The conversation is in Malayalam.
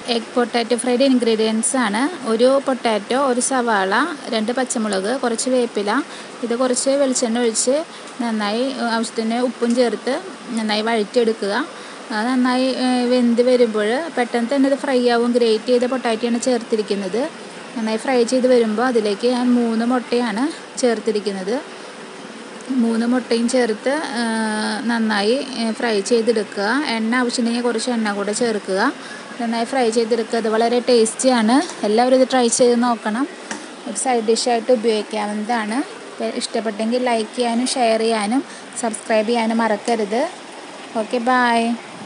എഗ് പൊട്ടാറ്റോ ഫ്രൈഡ് ഇൻഗ്രീഡിയൻസ് ആണ് ഒരു പൊട്ടാറ്റോ ഒരു സവാള രണ്ട് പച്ചമുളക് കുറച്ച് വേപ്പില ഇത് കുറച്ച് വെളിച്ചെണ്ണ ഒഴിച്ച് നന്നായി ആവശ്യത്തിന് ഉപ്പും ചേർത്ത് നന്നായി വഴറ്റിയെടുക്കുക അത് നന്നായി വെന്ത് വരുമ്പോൾ പെട്ടെന്ന് തന്നെ ഇത് ഫ്രൈ ആവും ഗ്രേറ്റ് ചെയ്ത പൊട്ടാറ്റോയാണ് ചേർത്തിരിക്കുന്നത് നന്നായി ഫ്രൈ ചെയ്ത് വരുമ്പോൾ അതിലേക്ക് ഞാൻ മൂന്ന് മുട്ടയാണ് ചേർത്തിരിക്കുന്നത് മൂന്ന് മുട്ടയും ചേർത്ത് നന്നായി ഫ്രൈ ചെയ്തെടുക്കുക എണ്ണ ആവശ്യമുണ്ടെങ്കിൽ കുറച്ച് എണ്ണ കൂടെ ചേർക്കുക നന്നായി ഫ്രൈ ചെയ്തെടുക്കുക അത് വളരെ ടേസ്റ്റിയാണ് എല്ലാവരും ഇത് ട്രൈ ചെയ്ത് നോക്കണം ഒരു സൈഡ് ഡിഷായിട്ട് ഉപയോഗിക്കാവുന്നതാണ് ഇഷ്ടപ്പെട്ടെങ്കിൽ ലൈക്ക് ചെയ്യാനും ഷെയർ ചെയ്യാനും സബ്സ്ക്രൈബ് ചെയ്യാനും മറക്കരുത് ഓക്കെ ബായ്